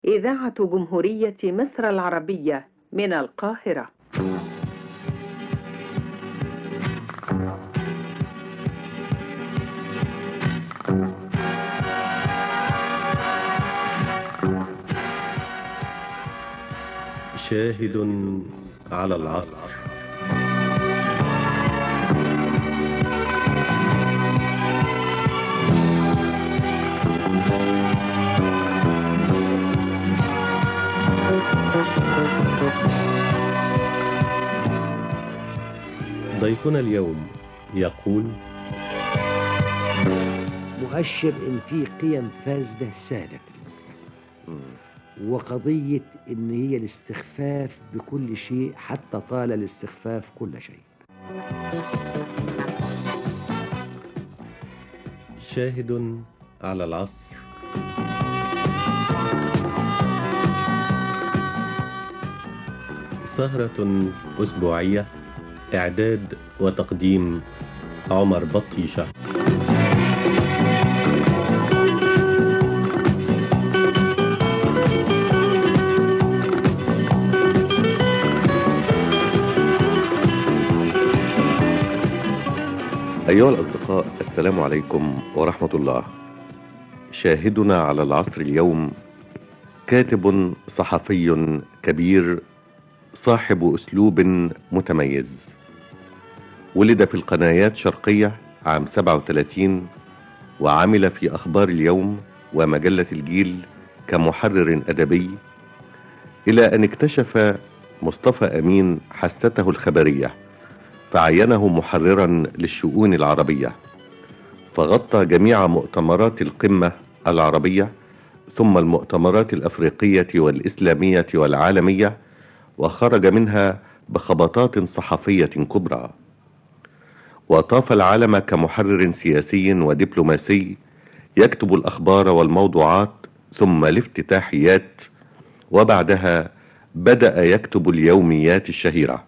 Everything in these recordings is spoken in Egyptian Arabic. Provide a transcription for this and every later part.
إذاعة جمهورية مصر العربية من القاهرة شاهد على العصر ضيفنا اليوم يقول مؤشر ان في قيم فاسده سادت وقضيه ان هي الاستخفاف بكل شيء حتى طال الاستخفاف كل شيء شاهد على العصر سهرة أسبوعية إعداد وتقديم عمر بطيشة أيها الأصدقاء السلام عليكم ورحمة الله شاهدنا على العصر اليوم كاتب صحفي كبير صاحب أسلوب متميز ولد في القنايات شرقية عام 37 وعمل في أخبار اليوم ومجلة الجيل كمحرر أدبي إلى أن اكتشف مصطفى أمين حسته الخبرية فعينه محررا للشؤون العربية فغطى جميع مؤتمرات القمة العربية ثم المؤتمرات الأفريقية والإسلامية والعالمية وخرج منها بخبطات صحفية كبرى وطاف العالم كمحرر سياسي ودبلوماسي يكتب الأخبار والموضوعات ثم الافتتاحيات وبعدها بدأ يكتب اليوميات الشهيرة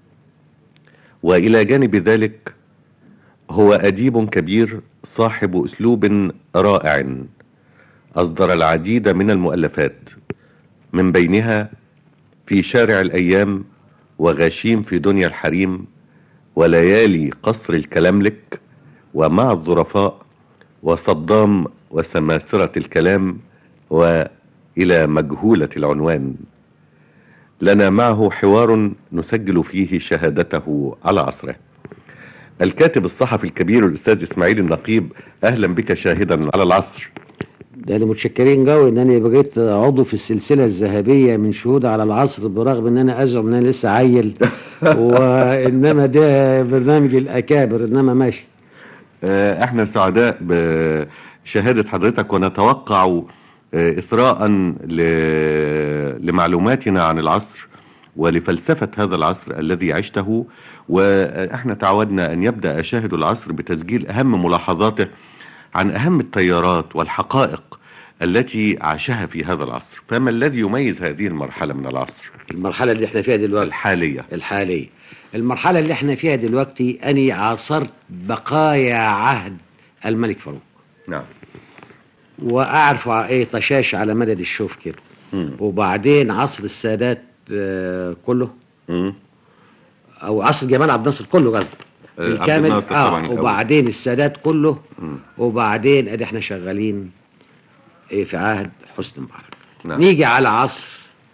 والى جانب ذلك هو اديب كبير صاحب اسلوب رائع اصدر العديد من المؤلفات من بينها في شارع الايام وغشيم في دنيا الحريم وليالي قصر الكلاملك ومع الظرفاء وصدام وسماسرة الكلام والى مجهولة العنوان لنا معه حوار نسجل فيه شهادته على عصره الكاتب الصحفي الكبير الاستاذ اسماعيل النقيب اهلا بك شاهدا على العصر ده انا متشكرين قوي ان انا بقيت عضو في السلسله الذهبيه من شهود على العصر برغم ان انا ازعم ان انا لسه عيل وانما ده برنامج الاكابر انما ماشي آه، احنا سعداء بشهاده حضرتك ونتوقع إثراء لمعلوماتنا عن العصر ولفلسفة هذا العصر الذي عشته وإحنا تعودنا أن يبدأ شاهد العصر بتسجيل أهم ملاحظاته عن أهم التيارات والحقائق التي عاشها في هذا العصر فما الذي يميز هذه المرحلة من العصر المرحلة اللي احنا فيها دلوقتي الحالية الحالية المرحلة اللي احنا فيها دلوقتي أني عاصرت بقايا عهد الملك فاروق نعم واعرف ايه طشاش على مدد الشوف كده وبعدين عصر السادات آه كله مم. او عصر جمال عبد الناصر كله قصدي آه، الكامل عبد الناصر طبعاً اه الأول. وبعدين السادات كله مم. وبعدين ادي احنا شغالين ايه في عهد حسني مبارك نعم. نيجي على عصر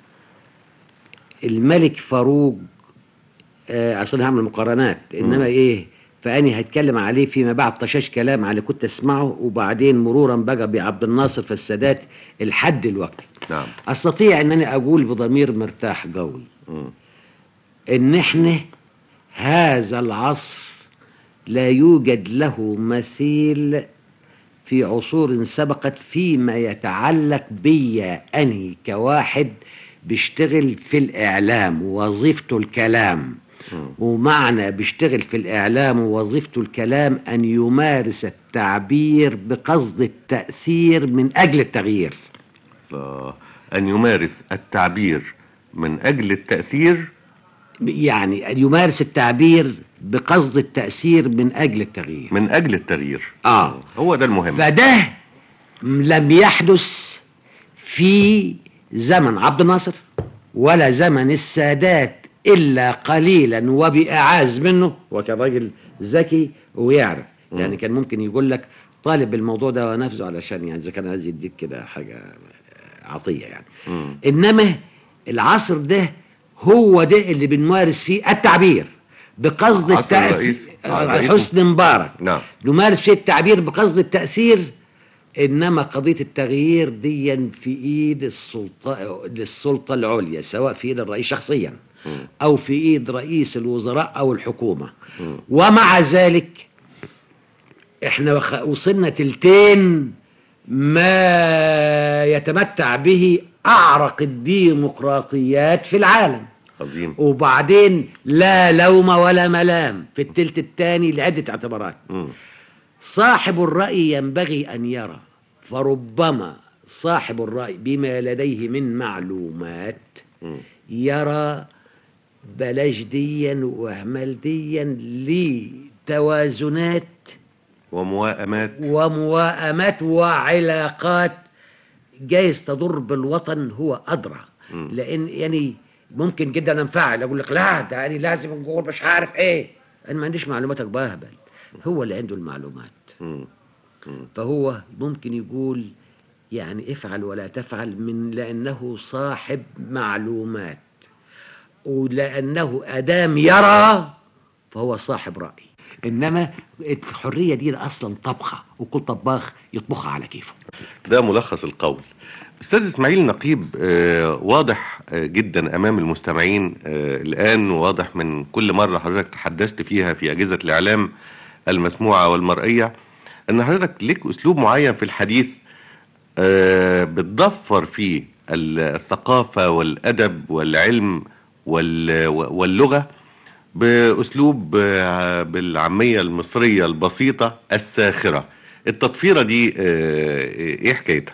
الملك فاروق آه اصل هعمل مقارنات انما مم. ايه فاني هتكلم عليه فيما بعد طشاش كلام على اللي كنت اسمعه وبعدين مرورا بقى بعبد الناصر فالسادات لحد الوقت نعم استطيع ان انا اقول بضمير مرتاح قوي مم. ان احنا هذا العصر لا يوجد له مثيل في عصور سبقت فيما يتعلق بي اني كواحد بيشتغل في الاعلام ووظيفته الكلام مم. ومعنى بيشتغل في الاعلام ووظيفته الكلام ان يمارس التعبير بقصد التاثير من اجل التغيير آه، أن يمارس التعبير من أجل التأثير يعني أن يمارس التعبير بقصد التأثير من أجل التغيير من أجل التغيير آه هو ده المهم فده لم يحدث في زمن عبد الناصر ولا زمن السادات إلا قليلا وبإعاز منه وكان راجل ذكي ويعرف مم. يعني كان ممكن يقول لك طالب بالموضوع ده ونفذه علشان يعني إذا كان عايز يديك كده حاجة عطية يعني مم. إنما العصر ده هو ده اللي بنمارس فيه التعبير بقصد عصر التأثير الرئيس- الرئيس- حسني مبارك نعم نمارس فيه التعبير بقصد التأثير إنما قضية التغيير دي في إيد السلطة السلطة العليا سواء في إيد الرئيس شخصيا مم. أو في إيد رئيس الوزراء أو الحكومة مم. ومع ذلك إحنا وخ- وصلنا تلتين ما يتمتع به أعرق الديمقراطيات في العالم عظيم وبعدين لا لوم ولا ملام في التلت الثاني لعدة اعتبارات مم. صاحب الرأي ينبغي أن يرى فربما صاحب الرأي بما لديه من معلومات مم. يرى بلاش ديا واهمل ديا لتوازنات ومواءمات ومواءمات وعلاقات جايز تضر بالوطن هو أدرى مم. لأن يعني ممكن جدا انفعل أقول لك لا ده أنا لازم نقول مش عارف إيه أنا ما عنديش معلوماتك بهبل هو اللي عنده المعلومات مم. مم. فهو ممكن يقول يعني افعل ولا تفعل من لأنه صاحب معلومات ولأنه أدام يرى فهو صاحب رأي إنما الحرية دي أصلا طبخة وكل طباخ يطبخها على كيفه ده ملخص القول استاذ اسماعيل نقيب آه، واضح آه، جدا امام المستمعين آه، الان واضح من كل مره حضرتك تحدثت فيها في اجهزه الاعلام المسموعه والمرئيه ان حضرتك ليك اسلوب معين في الحديث آه، بتضفر فيه ال- الثقافه والادب والعلم وال- واللغه باسلوب آه، بالعاميه المصريه البسيطه الساخره التطفيره دي آه، ايه حكايتها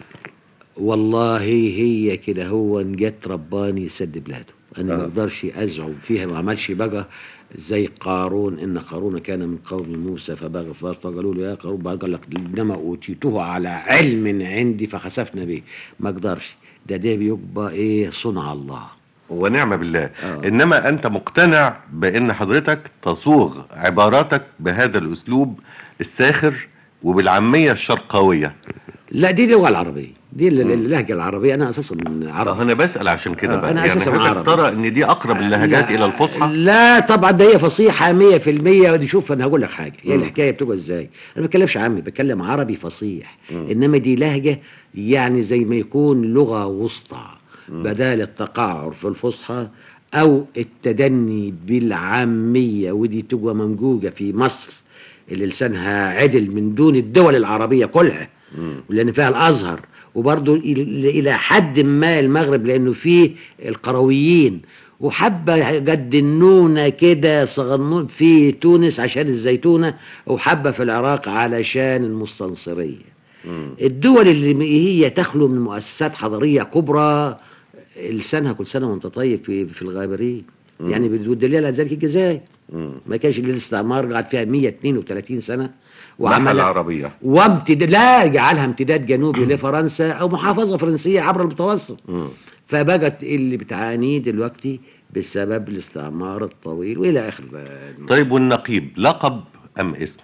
والله هي كده هو إن جت رباني سد بلاده انا آه. ما اقدرش ازعم فيها ما عملش بقى زي قارون ان قارون كان من قوم موسى فبغى فارس فقالوا له يا قارون بقى قال لك انما اوتيته على علم عندي فخسفنا به ما اقدرش ده ده بيبقى ايه صنع الله ونعم بالله آه. انما انت مقتنع بان حضرتك تصوغ عباراتك بهذا الاسلوب الساخر وبالعاميه الشرقاويه لا دي اللغه العربيه دي ال- مم. اللهجه العربيه انا اساسا أه، عربي انا بسال عشان كده آه، بقى أنا يعني أساساً حضرتك عربي. ترى ان دي اقرب اللهجات لا- الى الفصحى لا طبعا ده هي فصيحه 100% ودي شوف انا هقول لك حاجه هي مم. الحكايه بتبقى ازاي انا ما بتكلمش عامي بتكلم عربي فصيح مم. انما دي لهجه يعني زي ما يكون لغه وسطى مم. بدال التقعر في الفصحى او التدني بالعاميه ودي تبقى ممجوجه في مصر اللي لسانها عدل من دون الدول العربيه كلها مم. لان فيها الازهر وبرضه الى إلى حد ما المغرب لانه فيه القرويين وحبه قد النونه كده صغنون في تونس عشان الزيتونه وحبه في العراق علشان المستنصريه مم. الدول اللي هي تخلو من مؤسسات حضاريه كبرى لسانها كل سنه وانت طيب في في الغابرين مم. يعني والدليل على ذلك الجزائر مم. ما كانش الاستعمار قعد فيها 132 سنه وعمل وعمل العربيه وامتداد لا جعلها امتداد جنوبي لفرنسا او محافظه فرنسيه عبر المتوسط مم. فبقت اللي بتعانيه دلوقتي بسبب الاستعمار الطويل والى اخر طيب والنقيب لقب ام اسم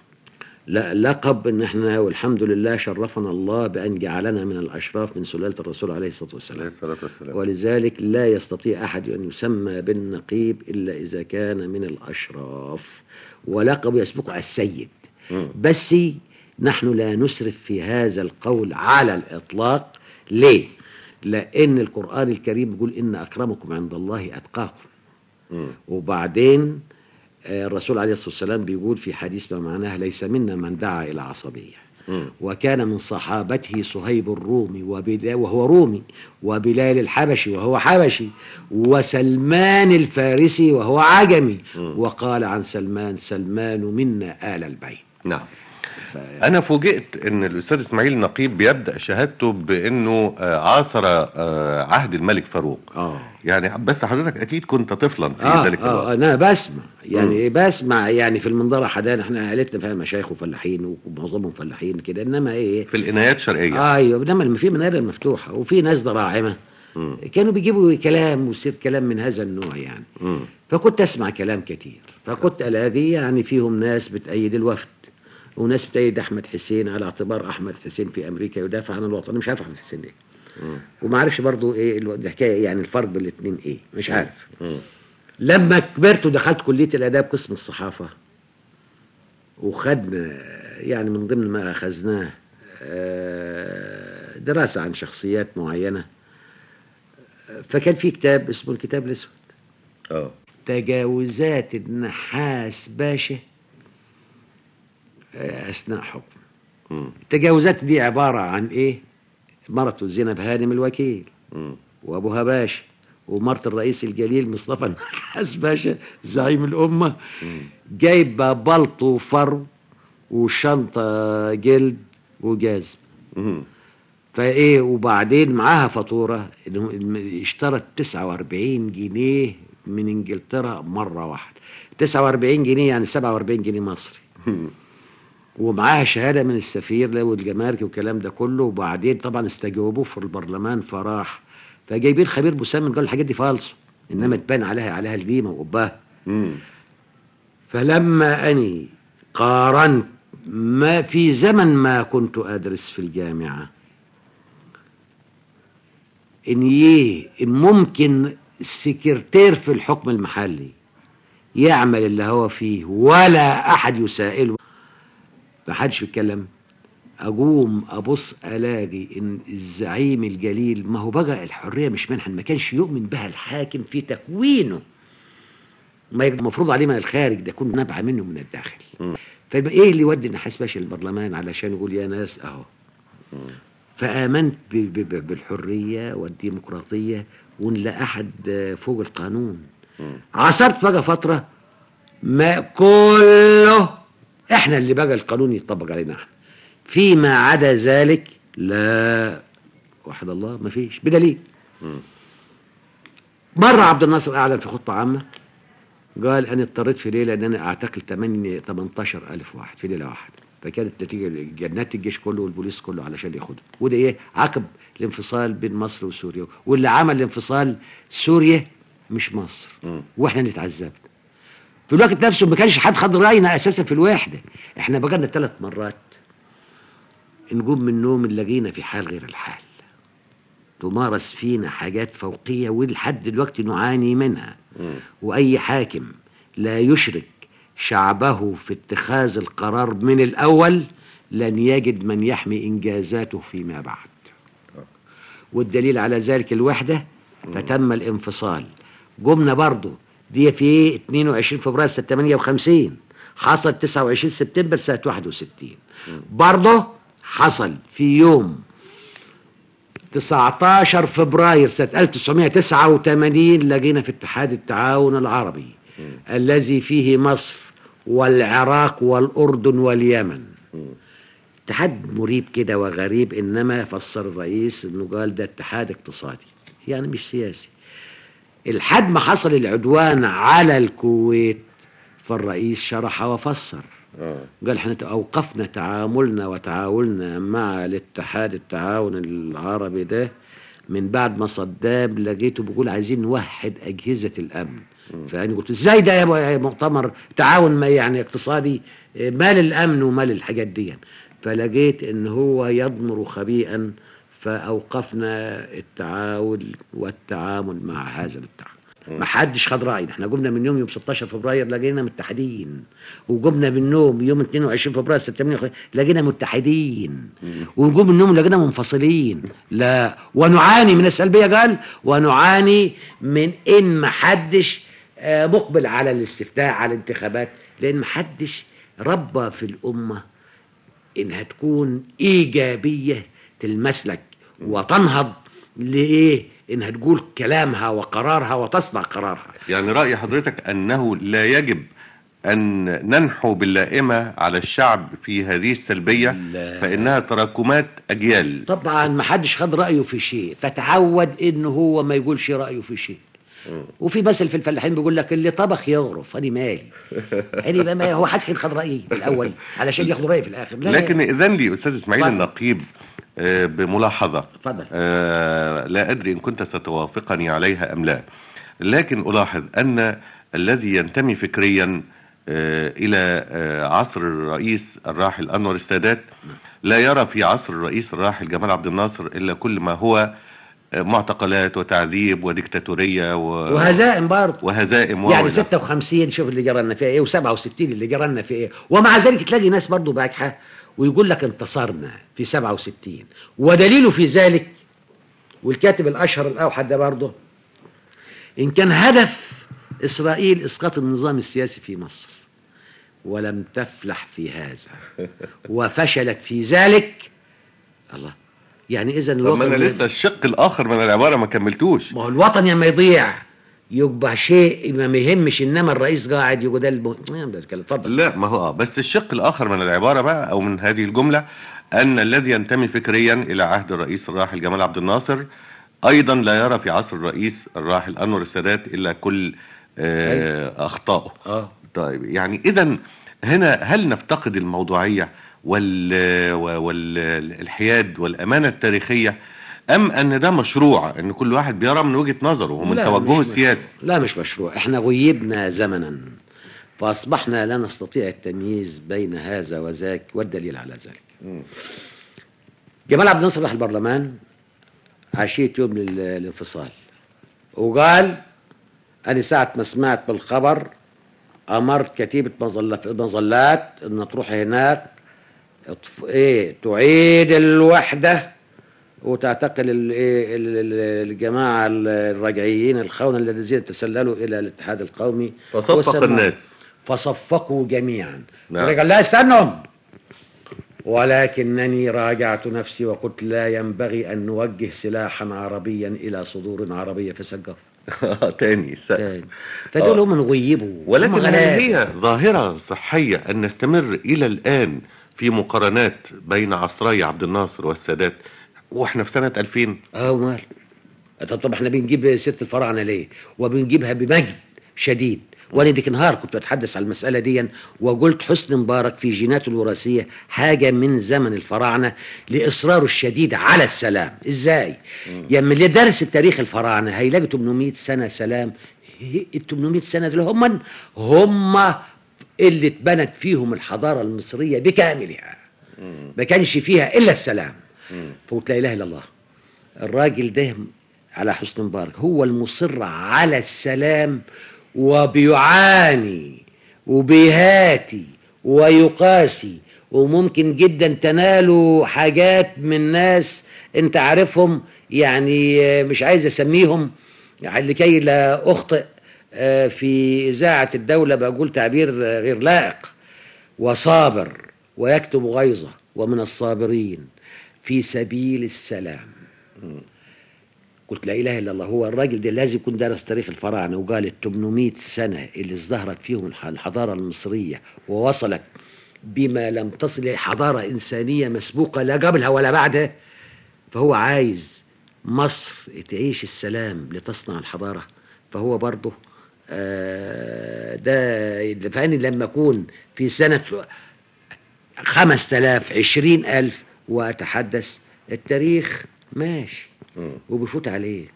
لا لقب ان احنا والحمد لله شرفنا الله بان جعلنا من الاشراف من سلاله الرسول عليه الصلاه والسلام الصلاه والسلام ولذلك لا يستطيع احد ان يسمى بالنقيب الا اذا كان من الاشراف ولقب يسبقه السيد مم. بس نحن لا نسرف في هذا القول على الإطلاق ليه؟ لأن القرآن الكريم يقول إن أكرمكم عند الله أتقاكم مم. وبعدين آه، الرسول عليه الصلاة والسلام بيقول في حديث ما معناه ليس منا من دعا إلى عصبية مم. وكان من صحابته صهيب الرومي وبلا وهو رومي وبلال الحبشي وهو حبشي وسلمان الفارسي وهو عجمي مم. وقال عن سلمان سلمان منا آل البيت نعم ف... انا فوجئت ان الاستاذ اسماعيل نقيب بيبدا شهادته بانه آه، عاصر آه، عهد الملك فاروق اه يعني بس حضرتك اكيد كنت طفلا في اه, ذلك آه الوقت انا بسمع يعني بسمع يعني في المنظره حدانا احنا عائلتنا فيها مشايخ وفلاحين ومعظمهم فلاحين كده انما ايه في العنايات الشرقيه ايوه انما الم- في منابر مفتوحه وفي ناس دراعمه مم. كانوا بيجيبوا كلام ويصير كلام من هذا النوع يعني مم. فكنت اسمع كلام كتير فكنت الاقي يعني فيهم ناس بتأيد الوفد وناس بتأيد احمد حسين على اعتبار احمد حسين في امريكا يدافع عن الوطن أنا مش عارف احمد حسين ايه مم. وما عارفش برضو ايه الو- الحكايه يعني الفرق بين الاثنين ايه مش عارف مم. لما كبرت ودخلت كليه الاداب قسم الصحافه وخدنا يعني من ضمن ما اخذناه آه، دراسه عن شخصيات معينه فكان في كتاب اسمه الكتاب الاسود اه تجاوزات النحاس باشا آه، اثناء حكم مم. التجاوزات دي عباره عن ايه مرته زينب هانم الوكيل مم. وابوها باشا ومرت الرئيس الجليل مصطفى النحاس باشا زعيم الامه مم. جايبه بلطو وفرو وشنطه جلد وجاز مم. فايه وبعدين معاها فاتوره إنه الم- اشترت 49 جنيه من انجلترا مره واحده 49 جنيه يعني 47 جنيه مصري مم. ومعاها شهاده من السفير والجمارك والكلام ده كله وبعدين طبعا استجوبوه في البرلمان فراح فجايبين خبير مسمن قال الحاجات دي فالصو انما تبان عليها عليها القيمه وقبها مم. فلما اني قارنت ما في زمن ما كنت ادرس في الجامعه ان يه إن ممكن السكرتير في الحكم المحلي يعمل اللي هو فيه ولا احد يسائله ما حدش بيتكلم اقوم ابص الاقي ان الزعيم الجليل ما هو بقى الحريه مش منحا ما كانش يؤمن بها الحاكم في تكوينه ما يبقى مفروض عليه من الخارج ده يكون نابعه منه من الداخل مم. فيبقى ايه اللي يودي النحاس باشا البرلمان علشان يقول يا ناس اهو مم. فامنت ب- ب- ب- بالحريه والديمقراطيه وان لا احد فوق القانون مم. عصرت بقى فتره ما كله احنا اللي بقى القانون يطبق علينا احنا فيما عدا ذلك لا وحد الله ما فيش بدليل مم. مرة عبد الناصر أعلن في خطة عامة قال أنا اضطريت في ليلة أن أنا أعتقل 8 18 ألف واحد في ليلة واحدة فكانت نتيجة جنات الجيش كله والبوليس كله علشان ياخدهم وده إيه عقب الانفصال بين مصر وسوريا واللي عمل الانفصال سوريا مش مصر مم. واحنا اللي اتعذبنا في الوقت نفسه ما كانش حد خد راينا اساسا في الوحده احنا بقالنا ثلاث مرات نقوم من النوم لقينا في حال غير الحال تمارس فينا حاجات فوقيه ولحد دلوقتي نعاني منها مم. واي حاكم لا يشرك شعبه في اتخاذ القرار من الاول لن يجد من يحمي انجازاته فيما بعد والدليل على ذلك الوحده فتم الانفصال قمنا برضه دي في 22 فبراير سنه 58 حصل 29 سبتمبر سنه 61 برضه حصل في يوم 19 فبراير سنة 1989 لقينا في اتحاد التعاون العربي الذي فيه مصر والعراق والأردن واليمن مم. اتحاد مريب كده وغريب إنما فسر الرئيس إنه قال ده اتحاد اقتصادي يعني مش سياسي الحد ما حصل العدوان على الكويت فالرئيس شرح وفسر اه قال احنا اوقفنا تعاملنا وتعاوننا مع الاتحاد التعاون العربي ده من بعد ما صدام لقيته بيقول عايزين نوحد اجهزه الامن فانا قلت ازاي ده يا ابو- يا مؤتمر تعاون ما يعني اقتصادي اه، مال الامن ومال الحاجات دي فلقيت ان هو يضمر خبيئا فاوقفنا التعاون والتعامل مع هذا الاتحاد ما حدش خد راينا احنا قمنا من يوم يوم 16 فبراير لقينا متحدين وقمنا من النوم يوم 22 فبراير 58 لقينا متحدين ونقوم من النوم لقينا منفصلين لا ونعاني من السلبيه قال ونعاني من ان ما حدش آه، مقبل على الاستفتاء على الانتخابات لان ما حدش ربى في الامه انها تكون ايجابيه المسلك وتنهض لايه انها تقول كلامها وقرارها وتصنع قرارها يعني رأي حضرتك أنه لا يجب أن ننحو باللائمة على الشعب في هذه السلبية لا. فإنها تراكمات أجيال طبعا ما حدش خد رايه في شيء فتعود ان هو ما يقولش رايه في شيء مم. وفي مثل في الفلاحين بيقول لك اللي طبخ يغرف انا مالي يعني بقى ما هو حد كان خد رايي الاول علشان ياخد رايي في الاخر لا لكن اذن لي استاذ اسماعيل اتفضل. النقيب آه، بملاحظه اتفضل آه، لا ادري ان كنت ستوافقني عليها ام لا لكن الاحظ ان الذي ينتمي فكريا آه، الى آه، عصر الرئيس الراحل انور السادات لا يرى في عصر الرئيس الراحل جمال عبد الناصر الا كل ما هو آه، معتقلات وتعذيب وديكتاتوريه و... وهزائم برضه وهزائم و- يعني وإلى 56 شوف اللي جرالنا فيها ايه و67 اللي جرالنا فيها ايه ومع ذلك تلاقي ناس برضه باجحه ويقول لك انتصرنا في 67 ودليله في ذلك والكاتب الاشهر الاوحد ده برضه ان كان هدف اسرائيل اسقاط النظام السياسي في مصر ولم تفلح في هذا وفشلت في ذلك الله يعني اذا طب ما انا الوطن لسه الشق الاخر من العباره ما كملتوش ما هو الوطن لما يضيع يبقى شيء ما يهمش انما الرئيس قاعد يقول ده الم... اتفضل لا ما هو اه بس الشق الاخر من العباره بقى او من هذه الجمله ان الذي ينتمي فكريا الى عهد الرئيس الراحل جمال عبد الناصر ايضا لا يرى في عصر الرئيس الراحل انور السادات الا كل آه اخطائه اه طيب يعني اذا هنا هل نفتقد الموضوعيه وال والحياد والامانه التاريخيه ام ان ده مشروع ان كل واحد بيرى من وجهه نظره ومن لا، توجهه مش السياسي لا مش مشروع احنا غيبنا زمنا فاصبحنا لا نستطيع التمييز بين هذا وذاك والدليل على ذلك مم. جمال عبد الناصر راح البرلمان عشية يوم ال- الانفصال وقال أنا ساعة ما سمعت بالخبر أمرت كتيبة مظلة- مظلات أن تروح هناك اطف- إيه تعيد الوحدة وتعتقل ال- إيه ال- ال- الجماعة ال- الرجعيين الخونة الذين تسللوا إلى الاتحاد القومي فصفق وسمى- الناس فصفقوا جميعا نعم. نعم. قال لا استنوا ولكنني راجعت نفسي وقلت لا ينبغي أن نوجه سلاحا عربيا إلى صدور عربية فسجف تاني س- تاني فدول آه. هم نغيبوا ولكن هم هل غلابة. هي ظاهرة صحية أن نستمر إلى الآن في مقارنات بين عصري عبد الناصر والسادات وإحنا في سنة 2000 اه مال طب طب احنا بنجيب ست الفراعنه ليه؟ وبنجيبها بمجد شديد وانا ديك نهار كنت بتحدث على المساله دي وقلت حسني مبارك في جيناته الوراثيه حاجه من زمن الفراعنه لاصراره الشديد على السلام ازاي؟ يما اللي درس التاريخ الفراعنه هيلاقي 800 سنه سلام هي- ال 800 سنه دول هم هم اللي اتبنت فيهم الحضاره المصريه بكاملها ما كانش فيها الا السلام فقلت لا اله الا الله الراجل ده على حسن مبارك هو المصر على السلام وبيعاني وبيهاتي ويقاسي وممكن جدا تنالوا حاجات من ناس انت عارفهم يعني آه، مش عايز اسميهم يعني لكي لا اخطئ آه، في اذاعه الدوله بقول تعبير آه، غير لائق وصابر ويكتم غيظه ومن الصابرين في سبيل السلام قلت لا اله الا الله هو الراجل ده لازم يكون درس تاريخ الفراعنه وقال ال 800 سنه اللي ازدهرت فيهم الح- الحضاره المصريه ووصلت بما لم تصل الى حضاره انسانيه مسبوقه لا قبلها ولا بعدها فهو عايز مصر تعيش السلام لتصنع الحضاره فهو برضه آه، ده فاني لما اكون في سنه خمس تلاف عشرين ألف وأتحدث التاريخ ماشي وبيفوت عليك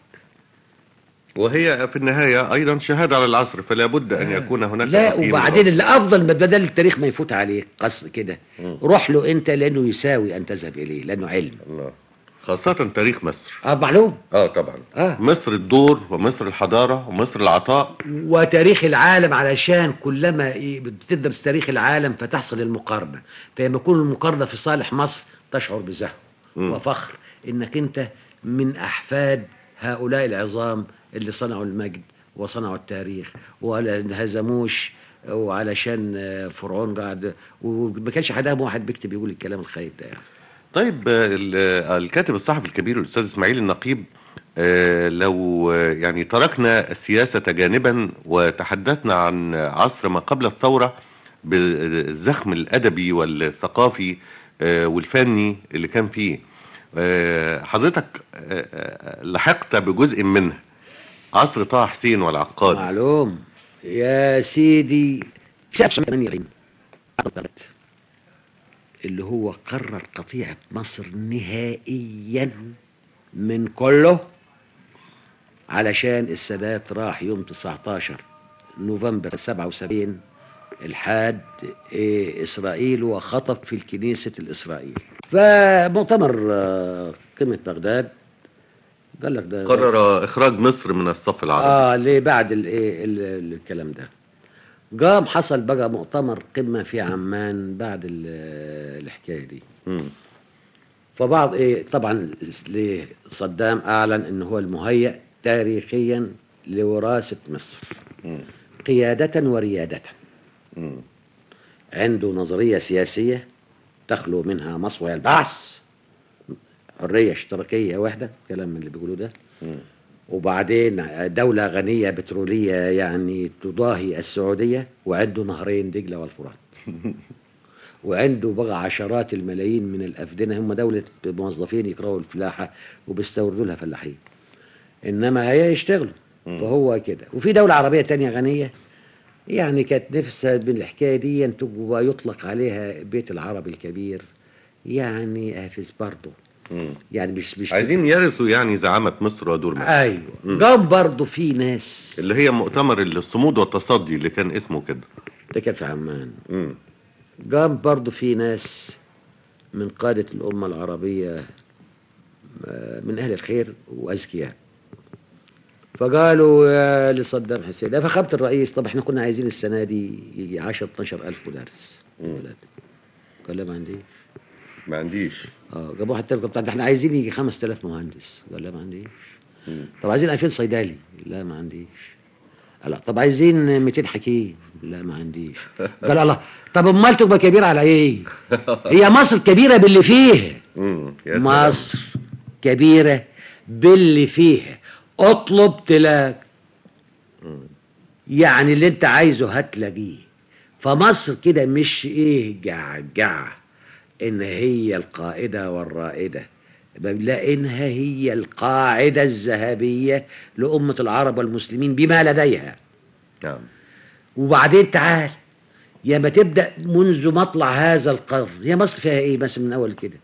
وهي في النهاية أيضا شهادة على العصر فلا بد أن يكون هناك لا تقييم وبعدين اللي أفضل ما بدل التاريخ ما يفوت عليك قص كده مم. روح له أنت لأنه يساوي أن تذهب إليه لأنه علم الله خاصة تاريخ مصر أه معلوم اه طبعا آه. مصر الدور ومصر الحضارة ومصر العطاء وتاريخ العالم علشان كلما إيه بتدرس تاريخ العالم فتحصل المقارنة فلما يكون المقارنة في صالح مصر تشعر بزهو مم. وفخر انك انت من احفاد هؤلاء العظام اللي صنعوا المجد وصنعوا التاريخ ولا انهزموش وعلشان آه، فرعون قاعد وما كانش حدام واحد بيكتب يقول الكلام الخايب ده يعني. طيب آه، ال- آه، الكاتب الصحفي الكبير الأستاذ إسماعيل النقيب آه، لو آه، يعني تركنا السياسة جانبا وتحدثنا عن عصر ما قبل الثورة بالزخم الأدبي والثقافي آه، والفني اللي كان فيه آه، حضرتك آه، آه، لحقت بجزء منه عصر طه حسين والعقاد معلوم يا سيدي 1948 اللي هو قرر قطيعة مصر نهائيا من كله علشان السادات راح يوم 19 نوفمبر 77 الحاد إيه، إسرائيل وخطب في الكنيسة الإسرائيل فمؤتمر آه، قمة بغداد قال لك ده قرر اخراج مصر من الصف العربي اه ليه بعد الايه ال- ال- الكلام ده قام حصل بقى مؤتمر قمه في عمان بعد ال- الحكايه دي مم. فبعض ايه طبعا ليه صدام اعلن ان هو المهيئ تاريخيا لوراثه مصر مم. قياده ورياده مم. عنده نظريه سياسيه تخلو منها مصر وهي البعث حريه اشتراكيه واحده كلام من اللي بيقولوه ده مم. وبعدين دولة غنية بترولية يعني تضاهي السعودية وعنده نهرين دجلة والفرات وعنده بقى عشرات الملايين من الأفدنة هم دولة موظفين يقرأوا الفلاحة وبيستوردوا لها فلاحين إنما هي يشتغلوا مم. فهو كده وفي دولة عربية تانية غنية يعني كانت نفسها بالحكاية دي تبقى يطلق عليها بيت العرب الكبير يعني قافز برضه مم. يعني مش مش عايزين يرثوا يعني زعامة مصر ودور مصر ايوه مم. قام برضه في ناس اللي هي مؤتمر الصمود والتصدي اللي كان اسمه كده ده كان في عمان مم. قام برضه في ناس من قادة الأمة العربية آه، من أهل الخير وأذكياء فقالوا يا لصدام حسين ده فخامة الرئيس طب احنا كنا عايزين السنة دي يجي 10 12 ألف مدرس مم. قال لا ما عنديش ما عنديش اه جابوا حتى طب ده احنا عايزين يجي 5000 مهندس قال لا ما عنديش مم. طب عايزين 2000 صيدلي لا ما عنديش لا طب عايزين 200 حكيم لا ما عنديش قال الله طب امال تبقى كبيره على ايه هي مصر كبيره باللي فيها مم. يا سلام. مصر كبيره باللي فيها اطلب تلاقي مم. يعني اللي انت عايزه هتلاقيه فمصر كده مش ايه جعجع ان هي القائده والرائده بل لانها هي القاعده الذهبيه لامه العرب والمسلمين بما لديها نعم وبعدين تعال يا ما تبدا منذ مطلع هذا القرن هي مصر فيها ايه مثلا من اول كده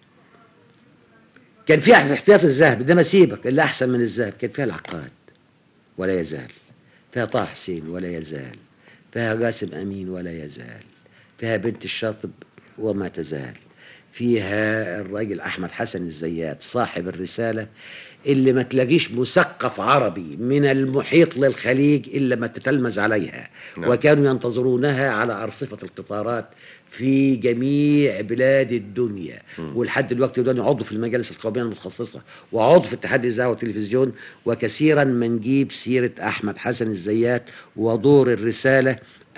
كان فيها احتياط الذهب ده ما سيبك اللي احسن من الذهب كان فيها العقاد ولا يزال فيها طه حسين ولا يزال فيها قاسم امين ولا يزال فيها بنت الشاطب وما تزال فيها الراجل احمد حسن الزيات صاحب الرساله اللي ما تلاقيش مثقف عربي من المحيط للخليج الا ما تتلمذ عليها نعم. وكانوا ينتظرونها على ارصفه القطارات في جميع بلاد الدنيا مم. ولحد دلوقتي دول عضو في المجالس القوميه المتخصصه وعضو في اتحاد الاذاعه والتلفزيون وكثيرا ما نجيب سيره احمد حسن الزيات ودور الرساله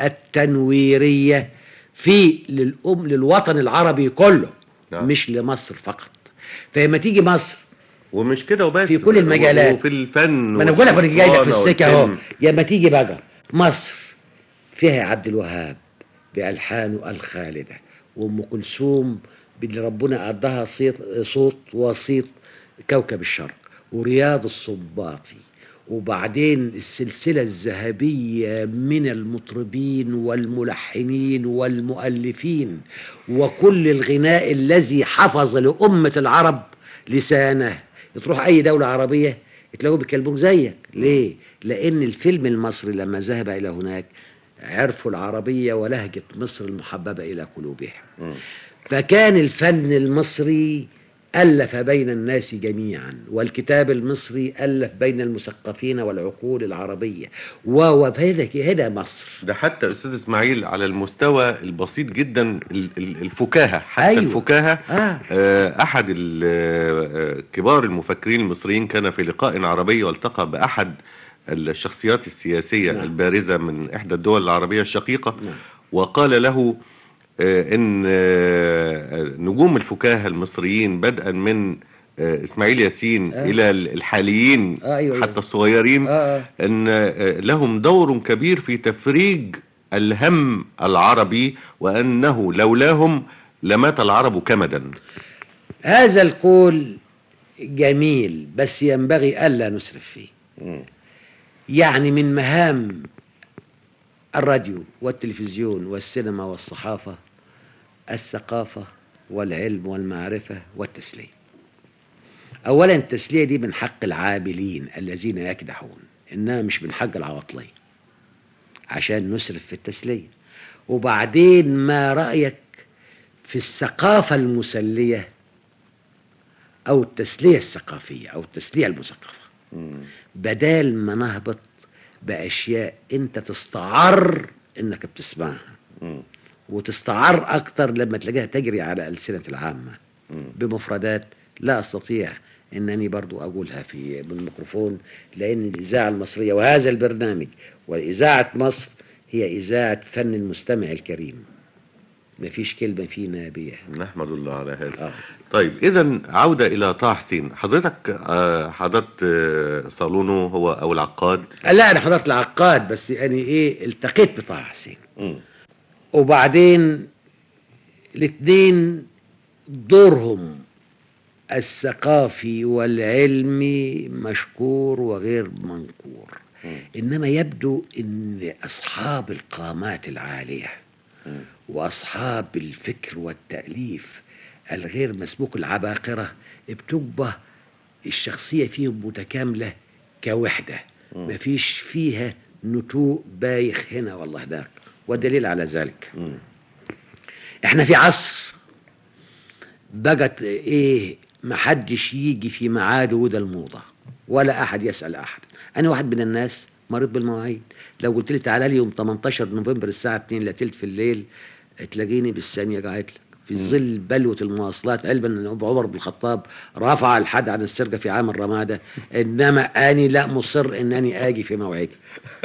التنويريه في للأم للوطن العربي كله نعم. مش لمصر فقط فلما تيجي مصر ومش كده وبس في كل المجالات. وفي الفن ما انا بقول لك انا جاي لك في والغنى السكه اهو والفيلم. لما تيجي بقى مصر فيها عبد الوهاب بالحانه الخالده وام كلثوم اللي ربنا اداها صيت صوت وسيط كوكب الشرق ورياض السنباطي وبعدين السلسلة الذهبية من المطربين والملحنين والمؤلفين وكل الغناء الذي حفظ لأمة العرب لسانه تروح أي دولة عربية تلاقوا بيكلموك زيك ليه؟ لأن الفيلم المصري لما ذهب إلى هناك عرفوا العربية ولهجة مصر المحببة إلى قلوبهم مم. فكان الفن المصري ألف بين الناس جميعا والكتاب المصري ألف بين المثقفين والعقول العربية وهذا هنا مصر ده حتى استاذ اسماعيل على المستوى البسيط جدا ال- ال- الفكاهه حتى أيوة. الفكاهه آه. آه، احد ال- آه، كبار المفكرين المصريين كان في لقاء عربي والتقى باحد الشخصيات السياسيه نعم. البارزه من احدى الدول العربيه الشقيقه نعم. وقال له آه، ان آه، نجوم الفكاهه المصريين بدءا من آه، اسماعيل ياسين آه. الى الحاليين آه، أيوة، أيوة. حتى الصغيرين آه. آه. ان آه، لهم دور كبير في تفريج الهم العربي وانه لولاهم لمات العرب كمدا هذا القول جميل بس ينبغي ألا نسرف فيه يعني من مهام الراديو والتلفزيون والسينما والصحافة الثقافة والعلم والمعرفة والتسلية أولا التسلية دي من حق العاملين الذين يكدحون إنها مش من حق العواطلين عشان نسرف في التسلية وبعدين ما رأيك في الثقافة المسلية أو التسلية الثقافية أو التسلية المثقفة مم. بدال ما نهبط بأشياء أنت تستعر إنك بتسمعها مم. وتستعر أكتر لما تلاقيها تجري على ألسنة العامة مم. بمفردات لا أستطيع أنني برضو أقولها في بالميكروفون لأن الإذاعة المصرية وهذا البرنامج وإذاعة مصر هي إذاعة فن المستمع الكريم مفيش كلمة فيه نابية نحمد الله على هذا آه. طيب اذا عودة الى طه حسين حضرتك آه، حضرت آه، صالونه هو او العقاد لا أنا حضرت العقاد بس يعني إيه التقيت بطه حسين مم. وبعدين الاثنين دورهم الثقافي والعلمي مشكور وغير منكور مم. انما يبدو ان اصحاب القامات العاليه مم. واصحاب الفكر والتاليف الغير مسبوق العباقره بتبقى الشخصيه فيهم متكامله كوحده مم. مفيش فيها نتوء بايخ هنا والله هناك والدليل على ذلك مم. احنا في عصر بقت ايه محدش يجي في ميعاده وده الموضه ولا احد يسال احد انا واحد من الناس مريض بالمواعيد لو قلت لي تعالى لي يوم 18 نوفمبر الساعه 2 الا تلت في الليل تلاقيني بالثانيه قاعد لك في ظل بلوه المواصلات علما ان عمر بن الخطاب رفع الحد عن السرقه في عام الرماده انما اني لا مصر انني اجي في موعدي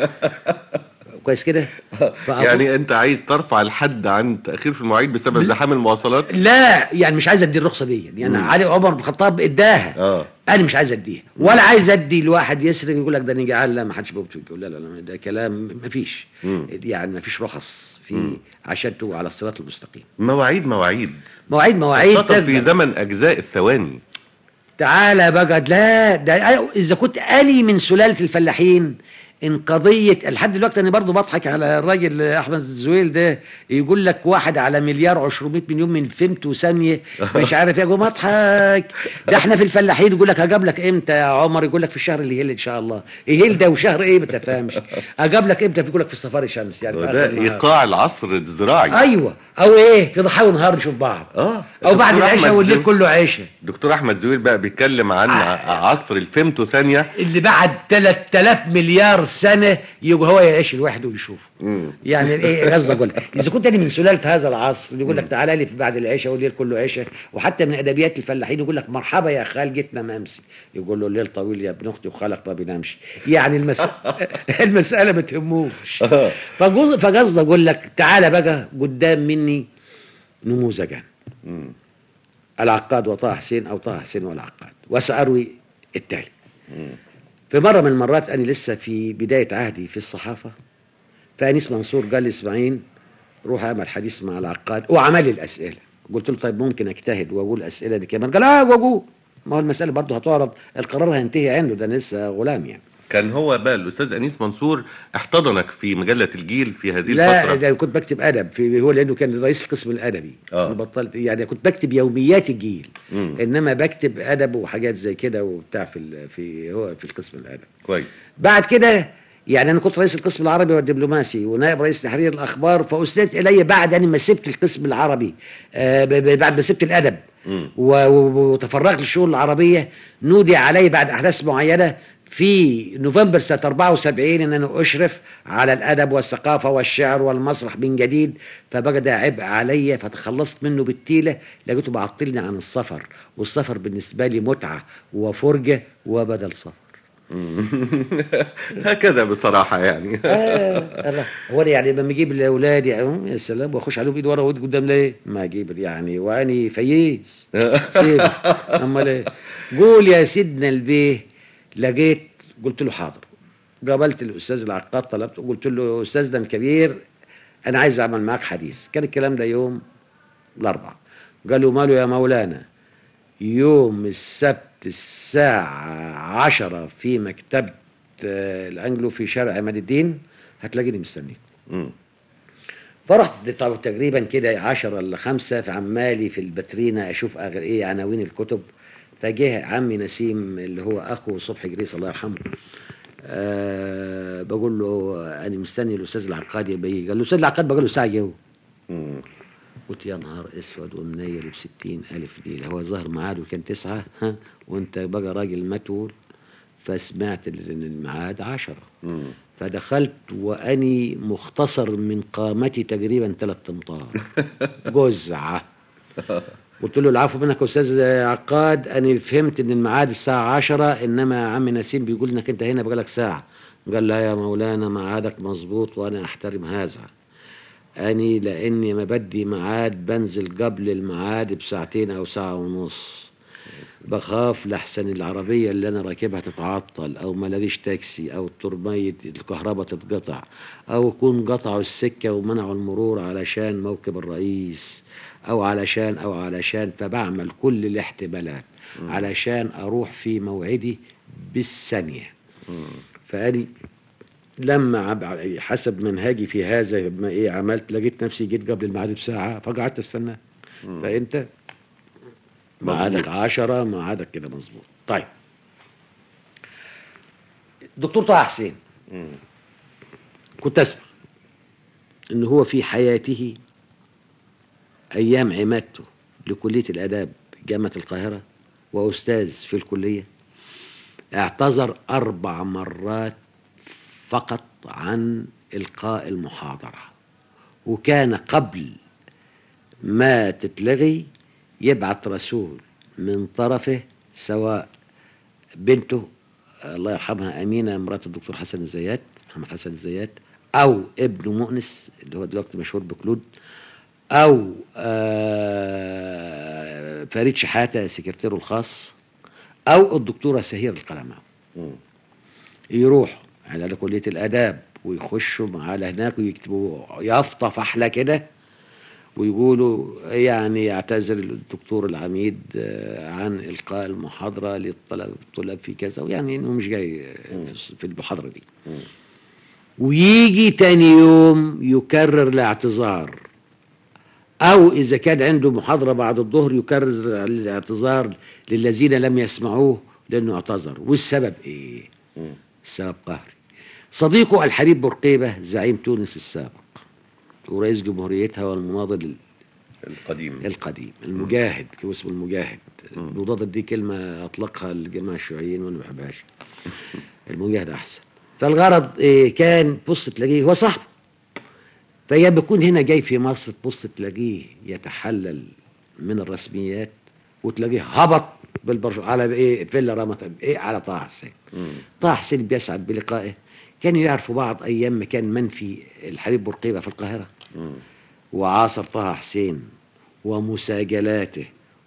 كويس كده فأظن- يعني انت عايز ترفع الحد عن تاخير في المواعيد بسبب بال- زحام المواصلات لا يعني مش عايز ادي الرخصه دي يعني مم. علي عمر بن الخطاب اداها اه انا مش عايز اديها ولا عايز ادي لواحد يسرق يقول لك ده انا جعان لا ما حدش بيقول لا لا لا ده كلام ما فيش مم. يعني ما فيش رخص في مم. عشان تبقى على الصراط المستقيم مواعيد مواعيد مواعيد مواعيد خاصة في تبدأ. زمن اجزاء الثواني تعالى بقى لا ده أنا- اذا كنت اني من سلاله الفلاحين ان قضيه لحد دلوقتي انا برضو بضحك على الراجل احمد الزويل ده يقول لك واحد على مليار و200 مليون من فهمته ثانيه مش عارف ايه اقوم اضحك ده احنا في الفلاحين يقول لك هجاب لك امتى يا عمر يقول لك في الشهر اللي يهل ان شاء الله يهل ده وشهر ايه ما تفهمش هجاب لك امتى يقول لك في الصفاري شمس يعني في آخر وده النهار. ايقاع العصر الزراعي ايوه او ايه في ضحى ونهار نشوف بعض اه او بعد دكتور العشاء أحمد والليل زويل- كله عشاء دكتور احمد زويل بقى بيتكلم عن آه. ع- عصر الفيمتو ثانيه اللي بعد 3000 مليار سنه يبقى هو يعيش لوحده ويشوفه مم. يعني ايه قصدي اقول لك اذا كنت انا من سلاله هذا العصر اللي يقول لك تعالى لي في بعد العشاء والليل كله عشاء وحتى من ادبيات الفلاحين يقول لك مرحبا يا خال جيتنا مامسي يقول له الليل طويل يا ابن اختي وخالك ما بينامش يعني المس... المساله ما تهموش آه. فجوز فقصدي اقول لك تعالى بقى قدام مني نموذجا مم. العقاد وطه حسين او طه حسين والعقاد وساروي التالي مم. في مرة من المرات أنا لسه في بداية عهدي في الصحافة فأنيس منصور قال لي إسماعيل روح أعمل حديث مع العقاد وعمل لي الأسئلة قلت له طيب ممكن أجتهد وأقول الأسئلة دي كمان قال آه وأقول ما هو المسألة برضه هتعرض القرار هينتهي عنده ده أنا لسه غلام يعني كان هو بقى الاستاذ انيس منصور احتضنك في مجله الجيل في هذه لا الفتره ده كنت بكتب أدب في هو لأنه كان رئيس القسم الأدبي آه. أنا بطلت يعني كنت بكتب يوميات الجيل مم. إنما بكتب أدب وحاجات زي كده وبتاع في ال- في هو في القسم الأدبي كويس بعد كده يعني انا كنت رئيس القسم العربي والدبلوماسي ونائب رئيس تحرير الاخبار فاسندت الي بعد ان ما سبت القسم العربي آه ب- ب- بعد ما سبت الادب مم. و- و- وتفرغت للشؤون العربيه نودي علي بعد احداث معينه في نوفمبر سنه 74 ان انا اشرف على الادب والثقافه والشعر والمسرح من جديد فبقى ده عبء عليا فتخلصت منه بالتيله لقيته بعطلني عن السفر والسفر بالنسبه لي متعه وفرجه وبدل سفر مم. هكذا بصراحه يعني آه الله. هو أنا يعني لما اجيب الاولاد يعني يا سلام واخش عليهم ايد ورا وايد قدام ليه؟ ما اجيب يعني واني فييس سيب امال ايه؟ قول يا سيدنا البيه لقيت قلت له حاضر قابلت الاستاذ العقاد طلبت قلت له استاذنا الكبير انا عايز اعمل معاك حديث كان الكلام ده يوم الاربعاء قال له ماله يا مولانا يوم السبت الساعة عشرة في مكتب آه، الانجلو في شارع عماد الدين هتلاقيني مستنيك مم. فرحت طب تقريبا كده عشرة ولا خمسة في عمالي في الباترينا اشوف أغ- ايه عناوين الكتب فجه عمي نسيم اللي هو اخو صبحي جريس الله يرحمه أه بقول له انا مستني الاستاذ العقاد يبقى قال له الاستاذ العقاد بقول له ساعه جو مم. قلت يا نهار اسود ومنيل بستين الف دي هو ظهر ميعاده كان تسعة ها وانت بقى راجل متول فسمعت ان الميعاد عشرة مم. فدخلت واني مختصر من قامتي تقريبا ثلاث امتار جزعه قلت له العفو منك يا استاذ عقاد انا فهمت ان الميعاد الساعه عشرة انما عم نسيم بيقول انك انت هنا بقالك ساعه قال لا يا مولانا ميعادك مظبوط وانا احترم هذا اني لاني ما بدي ميعاد بنزل قبل الميعاد بساعتين او ساعه ونص بخاف لحسن العربية اللي أنا راكبها تتعطل أو ما لاقيش تاكسي أو الترمية الكهرباء تتقطع أو يكون قطعوا السكة ومنعوا المرور علشان موكب الرئيس أو علشان أو علشان فبعمل كل الاحتمالات علشان أروح في موعدي بالثانية مم. فأني لما عب- حسب منهجي في هذا ما إيه عملت لقيت نفسي جيت قبل الميعاد بساعة فقعدت استنى مم. فأنت ميعادك عشرة ميعادك كده مظبوط طيب دكتور طه حسين مم. كنت اسمع ان هو في حياته ايام عمادته لكليه الاداب جامعه القاهره واستاذ في الكليه اعتذر اربع مرات فقط عن القاء المحاضره وكان قبل ما تتلغي يبعث رسول من طرفه سواء بنته الله يرحمها أمينة مرات الدكتور حسن الزيات محمد حسن الزيات أو ابنه مؤنس اللي هو دلوقتي مشهور بكلود أو آه، فريد شحاتة سكرتيره الخاص أو الدكتورة سهير القلماوي مم. يروحوا على كلية الآداب ويخشوا على هناك ويكتبوا يافطة فحلة كده ويقولوا يعني يعتذر الدكتور العميد آه، عن إلقاء المحاضرة للطلاب الطلاب في كذا ويعني إنه مش جاي آه، في- في المحاضرة دي مم. ويجي تاني يوم يكرر الاعتذار أو إذا كان عنده محاضرة بعد الظهر يكرر الاعتذار للذين لم يسمعوه لأنه اعتذر والسبب إيه؟ مم. سبب قهري صديقه الحبيب بورقيبة زعيم تونس السابق ورئيس جمهوريتها والمناضل القديم القديم المجاهد كان اسمه المجاهد مم. المناضل دي كلمة أطلقها الجماعة الشيوعيين وأنا ما بحبهاش المجاهد أحسن فالغرض إيه كان بص تلاقيه هو صاحبه فيا بيكون هنا جاي في مصر تبص تلاقيه يتحلل من الرسميات وتلاقيه هبط بالبرج على ايه فيلا رمت ايه على طه حسين مم. طه حسين بيسعد بلقائه كانوا يعرفوا بعض ايام ما كان منفي الحبيب بورقيبه في القاهره مم. وعاصر طه حسين ومساجلاته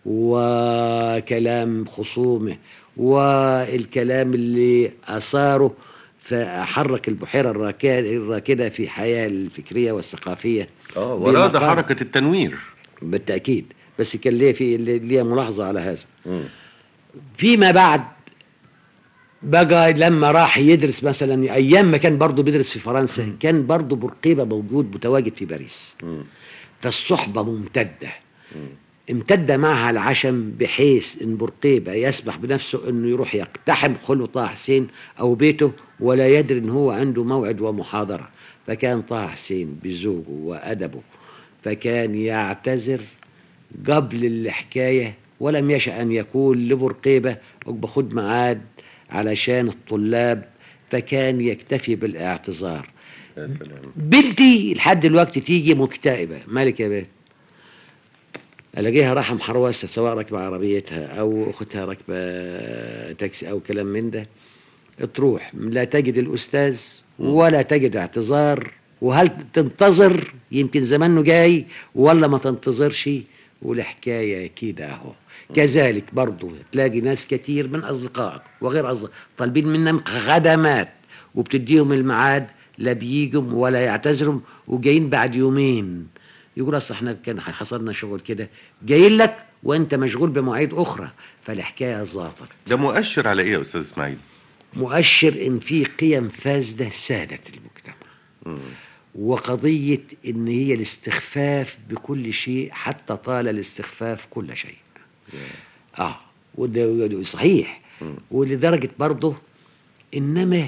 وكلام خصومه والكلام اللي أثاره فحرك البحيرة الراكدة الراكدة في حياة الفكرية والثقافية اه وراد بمقام. حركة التنوير بالتأكيد بس كان ليه في ليه ملاحظة على هذا مم. فيما بعد بقى لما راح يدرس مثلا ايام ما كان برضه بيدرس في فرنسا كان برضه بورقيبه موجود متواجد في باريس مم. فالصحبه ممتده مم. امتد معها العشم بحيث ان بورقيبه يسمح بنفسه انه يروح يقتحم خلو طه حسين او بيته ولا يدري ان هو عنده موعد ومحاضره فكان طه حسين بذوقه وادبه فكان يعتذر قبل الحكايه ولم يشأ ان يقول لبورقيبه باخد ميعاد علشان الطلاب فكان يكتفي بالاعتذار يا سلام بنتي لحد دلوقتي تيجي مكتئبه مالك يا بنت الاقيها رايحه محروسه سواء راكبه عربيتها او اختها راكبه تاكسي او كلام من ده تروح لا تجد الاستاذ ولا تجد اعتذار وهل تنتظر يمكن زمانه جاي ولا ما تنتظرش والحكايه كده اهو كذلك برضو تلاقي ناس كتير من اصدقائك وغير اصدقائك طالبين منهم خدمات وبتديهم الميعاد لا بيجوا ولا يعتذروا وجايين بعد يومين يقول اصل احنا كان حصلنا شغل كده جايين لك وانت مشغول بمواعيد اخرى فالحكايه ظاطت ده مؤشر على ايه يا استاذ اسماعيل مؤشر ان في قيم فاسده سادت المجتمع مم. وقضيه ان هي الاستخفاف بكل شيء حتى طال الاستخفاف كل شيء اه وده وده صحيح مم. ولدرجه برضه انما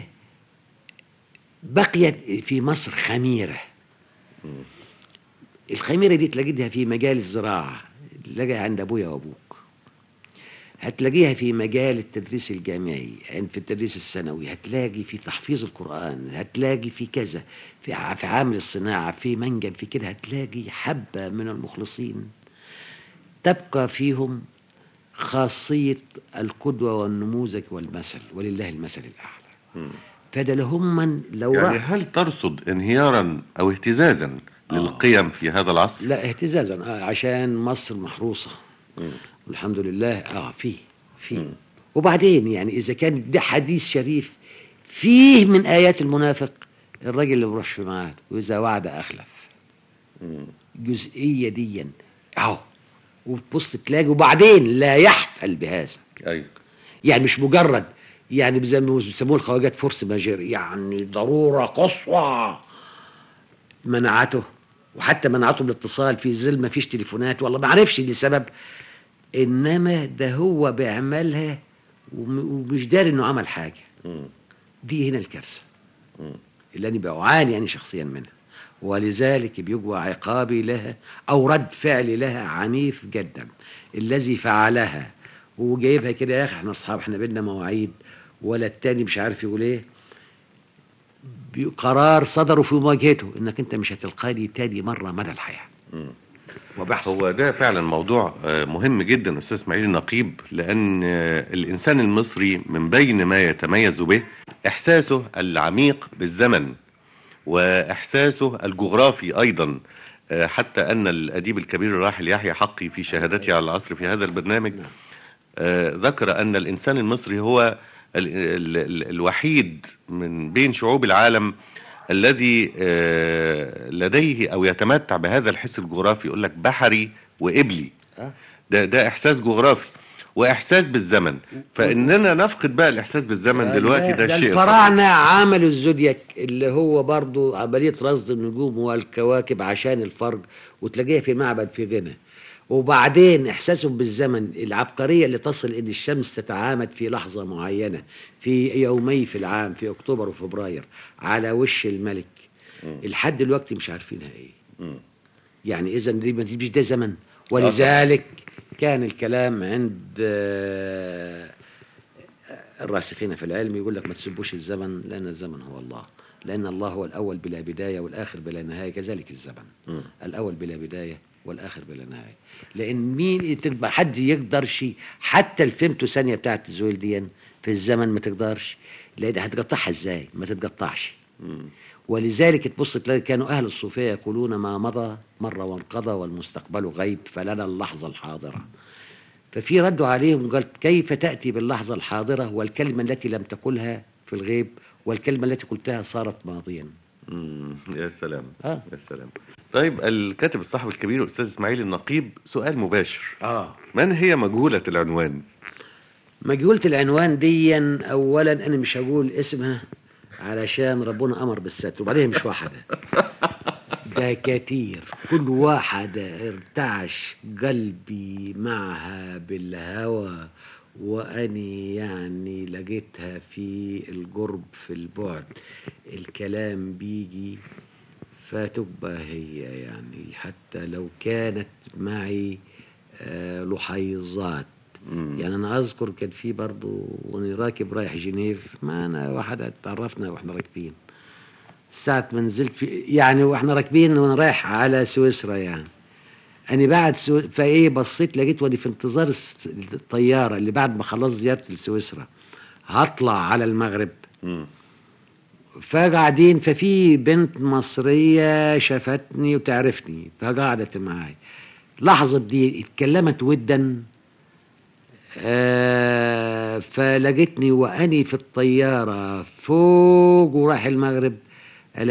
بقيت في مصر خميره مم. الخميره دي تلاقيها في مجال الزراعه تلاقيها عند ابويا وابوك هتلاقيها في مجال التدريس الجامعي عند في التدريس الثانوي هتلاقي في تحفيظ القرآن هتلاقي في كذا في ع- في عامل الصناعة في منجم في كده هتلاقي حبة من المخلصين تبقى فيهم خاصية القدوة والنموذج والمثل ولله المثل الأعلى مم. فده لهم من لو يعني راح هل ترصد انهيارا او اهتزازا آه. للقيم في هذا العصر؟ لا اهتزازا آه، عشان مصر محروسة مم. والحمد لله اه فيه فيه مم. وبعدين يعني اذا كان ده حديث شريف فيه من ايات المنافق الراجل اللي بيروحش في ميعاد واذا وعد اخلف مم. الجزئيه دي اهو وتبص تلاقي وبعدين لا يحفل بهذا ايوه يعني مش مجرد يعني زي ما بيسموه الخواجات فورس ماجير يعني ضروره قصوى منعته وحتى منعته من الاتصال في ظل ما فيش تليفونات والله ما عرفش لسبب انما ده هو بيعملها وم- ومش داري انه عمل حاجه مم. دي هنا الكارثه مم. اللي انا بعاني انا شخصيا منها ولذلك بيبقى عقابي لها او رد فعلي لها عنيف جدا الذي فعلها وجايبها كده يا اخي احنا اصحاب احنا بينا مواعيد ولا التاني مش عارف يقول ايه بي- قرار صدروا في مواجهته انك انت مش هتلقاني تاني مره مدى الحياه مم. وبحث هو ده فعلا موضوع آه، مهم جدا استاذ اسماعيل النقيب لان آه، الانسان المصري من بين ما يتميز به احساسه العميق بالزمن واحساسه الجغرافي ايضا آه، حتى ان الاديب الكبير الراحل يحيى حقي في شهادته على العصر في هذا البرنامج نعم. آه، ذكر أن الإنسان المصري هو ال ال ال الوحيد من بين شعوب العالم الذي آه، لديه أو يتمتع بهذا الحس الجغرافي يقول لك بحري وإبلي آه. ده ده إحساس جغرافي وإحساس بالزمن فإننا نفقد بقى الإحساس بالزمن دلوقتي ده, ده شيء الفراعنه عملوا الزودياك اللي هو برضو عمليه رصد النجوم والكواكب عشان الفرج وتلاقيها في معبد في غنى وبعدين احساسهم بالزمن العبقريه اللي تصل ان الشمس تتعامد في لحظه معينه في يومي في العام في اكتوبر وفبراير على وش الملك مم. لحد دلوقتي مش عارفينها ايه مم. يعني اذا دي ما تجيش ده زمن ولذلك كان الكلام عند آه، الراسخين في العلم يقول لك ما تسبوش الزمن لان الزمن هو الله لان الله هو الاول بلا بدايه والاخر بلا نهايه كذلك الزمن مم. الاول بلا بدايه والاخر بلا نهايه لان مين تبقى حد يقدرش حتى الفيمتو ثانيه بتاعت الزويل دي في الزمن ما تقدرش لان هتقطعها ازاي ما تتقطعش مم. ولذلك تبص تلاقي كانوا أهل الصوفية يقولون ما مضى مر وانقضى والمستقبل غيب فلنا اللحظة الحاضرة ففي ردوا عليهم قال كيف تأتي باللحظة الحاضرة والكلمة التي لم تقلها في الغيب والكلمة التي قلتها صارت ماضيا مم. يا سلام آه. يا سلام طيب الكاتب الصحفي الكبير الأستاذ إسماعيل النقيب سؤال مباشر آه من هي مجهولة العنوان؟ مجهولة العنوان دي أولا أنا مش هقول اسمها علشان ربنا أمر بالستر وبعدين مش واحدة ده كتير كل واحدة ارتعش قلبي معها بالهوى وأني يعني لقيتها في القرب في البعد الكلام بيجي فتبقى هي يعني حتى لو كانت معي آه، لحيظات مم. يعني انا اذكر كان في برضه وانا راكب رايح جنيف معنا واحد تعرفنا واحنا راكبين ساعة ما نزلت في يعني واحنا راكبين وانا رايح على سويسرا يعني انا بعد سو... فايه بصيت لقيت وادي في انتظار الس- الطياره اللي بعد ما خلصت زيارتي لسويسرا هطلع على المغرب مم. فقاعدين ففي بنت مصرية شافتني وتعرفني فقعدت معاي لحظة دي اتكلمت ودا آه فلقيتني وأني في الطيارة فوق وراح المغرب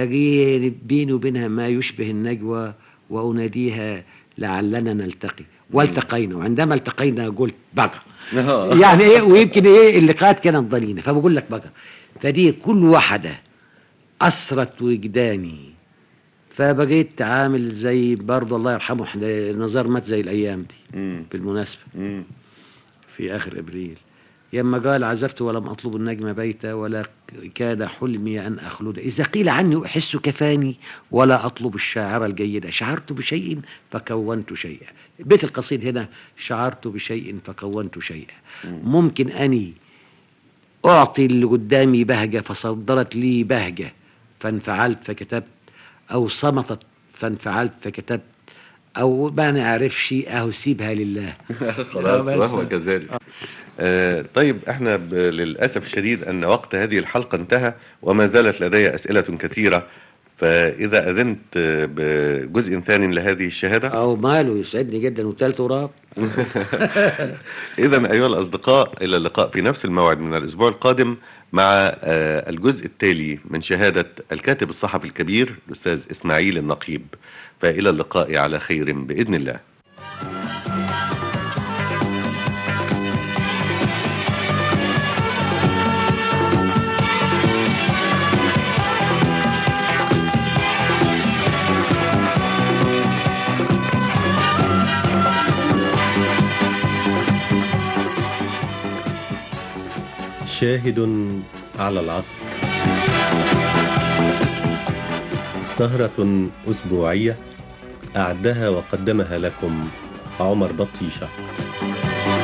ألاقيه بيني وبينها ما يشبه النجوى وأناديها لعلنا نلتقي والتقينا وعندما التقينا قلت بقى يعني ايه ويمكن ايه اللقاءات كانت ضليله فبقول لك بقى فدي كل واحده اثرت وجداني فبقيت عامل زي برضه الله يرحمه احنا نزار مات زي الايام دي مم. بالمناسبه مم. في اخر ابريل يما قال عزفت ولم اطلب النجم بيتا ولا كاد حلمي ان اخلد اذا قيل عني احس كفاني ولا اطلب الشاعر الجيد شعرت بشيء فكونت شيئا بيت القصيد هنا شعرت بشيء فكونت شيئا مم. ممكن اني اعطي اللي قدامي بهجه فصدرت لي بهجه فانفعلت فكتبت او صمتت فانفعلت فكتبت او ما نعرفش اهو سيبها لله خلاص بس. وهو كذلك آه طيب احنا ب- للاسف الشديد ان وقت هذه الحلقه انتهى وما زالت لدي اسئله كثيره فاذا اذنت آه، بجزء ثاني لهذه الشهاده او ماله يسعدني جدا وتالت وراب اذا ايها الاصدقاء الى اللقاء في نفس الموعد من الاسبوع القادم مع آه، الجزء التالي من شهاده الكاتب الصحفي الكبير الاستاذ اسماعيل النقيب فالى اللقاء على خير باذن الله شاهد على العصر سهرة أسبوعية أعدها وقدمها لكم عمر بطيشة